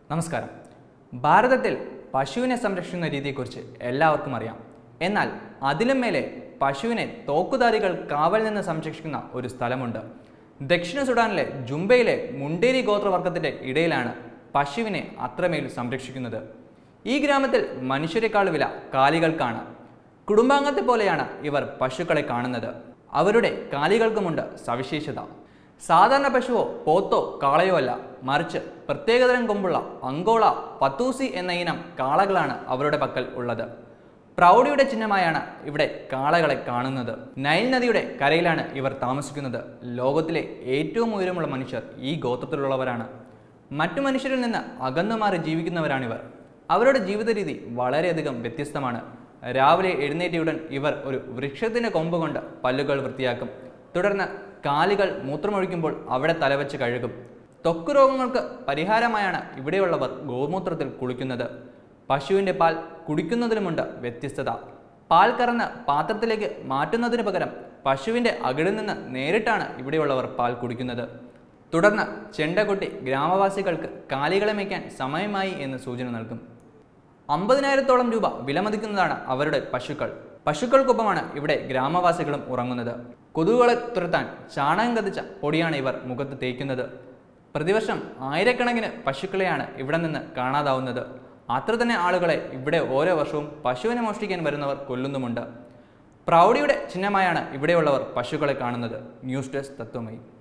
നമസ്കാരം ഭാരതത്തിൽ പശുവിനെ സംരക്ഷിക്കുന്ന രീതിയെക്കുറിച്ച് എല്ലാവർക്കും അറിയാം എന്നാൽ അതിലും മേലെ പശുവിനെ തോക്കുധാരികൾ കാവൽ നിന്ന് സംരക്ഷിക്കുന്ന ഒരു സ്ഥലമുണ്ട് ദക്ഷിണ സുഡാനിലെ ജുംബയിലെ മുണ്ടേരി ഗോത്രവർഗത്തിന്റെ ഇടയിലാണ് പശുവിനെ അത്രമേൽ സംരക്ഷിക്കുന്നത് ഈ ഗ്രാമത്തിൽ മനുഷ്യരെക്കാൾ വില കാലികൾക്കാണ് കുടുംബാംഗത്തെ പോലെയാണ് ഇവർ പശുക്കളെ കാണുന്നത് അവരുടെ കാലികൾക്കുമുണ്ട് സവിശേഷത സാധാരണ പശുവോ പോത്തോ കാളയോ അല്ല മറിച്ച് പ്രത്യേകതരം കൊമ്പുള്ള അങ്കോള പത്തൂസി എന്ന ഇനം കാളകളാണ് അവരുടെ പക്കൽ ഉള്ളത് പ്രൗഢിയുടെ ചിഹ്നമായാണ് ഇവിടെ കാളകളെ കാണുന്നത് നൈൽ നദിയുടെ കരയിലാണ് ഇവർ താമസിക്കുന്നത് ലോകത്തിലെ ഏറ്റവും ഉയരമുള്ള മനുഷ്യർ ഈ ഗോത്രത്തിലുള്ളവരാണ് മറ്റു മനുഷ്യരിൽ നിന്ന് അകന്നു മാറി ജീവിക്കുന്നവരാണിവർ അവരുടെ ജീവിത രീതി വളരെയധികം വ്യത്യസ്തമാണ് രാവിലെ എഴുന്നേറ്റയുടൻ ഇവർ ഒരു വൃക്ഷത്തിന്റെ കൊമ്പ് കൊണ്ട് പല്ലുകൾ വൃത്തിയാക്കും തുടർന്ന് കാലുകൾ മൂത്രമൊഴിക്കുമ്പോൾ അവിടെ തലവെച്ച് കഴുകും ത്വക്ക് രോഗങ്ങൾക്ക് പരിഹാരമായാണ് ഇവിടെയുള്ളവർ ഗോമൂത്രത്തിൽ കുളിക്കുന്നത് പശുവിൻ്റെ പാൽ കുടിക്കുന്നതിലുമുണ്ട് വ്യത്യസ്തത പാൽ കറന്ന് പാത്രത്തിലേക്ക് മാറ്റുന്നതിന് പകരം പശുവിൻ്റെ അകിടിൽ നിന്ന് നേരിട്ടാണ് ഇവിടെയുള്ളവർ പാൽ കുടിക്കുന്നത് തുടർന്ന് ചെണ്ട കൊട്ടി ഗ്രാമവാസികൾക്ക് കാലികളെ മേയ്ക്കാൻ സമയമായി എന്ന് സൂചന നൽകും അമ്പതിനായിരത്തോളം രൂപ വിലമതിക്കുന്നതാണ് അവരുടെ പശുക്കൾ പശുക്കൾക്കൊപ്പമാണ് ഇവിടെ ഗ്രാമവാസികളും ഉറങ്ങുന്നത് കൊതുകുകളെ തുരത്താൻ ചാണകം കത്തിച്ച പൊടിയാണ് ഇവർ മുഖത്ത് തേക്കുന്നത് പ്രതിവർഷം ആയിരക്കണക്കിന് പശുക്കളെയാണ് ഇവിടെ നിന്ന് കാണാതാവുന്നത് അത്ര തന്നെ ആളുകളെ ഇവിടെ ഓരോ വർഷവും പശുവിനെ മോഷ്ടിക്കാൻ വരുന്നവർ കൊല്ലുന്നുമുണ്ട് പ്രൗഢിയുടെ ചിഹ്നമായാണ് ഇവിടെയുള്ളവർ പശുക്കളെ കാണുന്നത് ന്യൂസ് ഡെസ്ക് തത്വമയി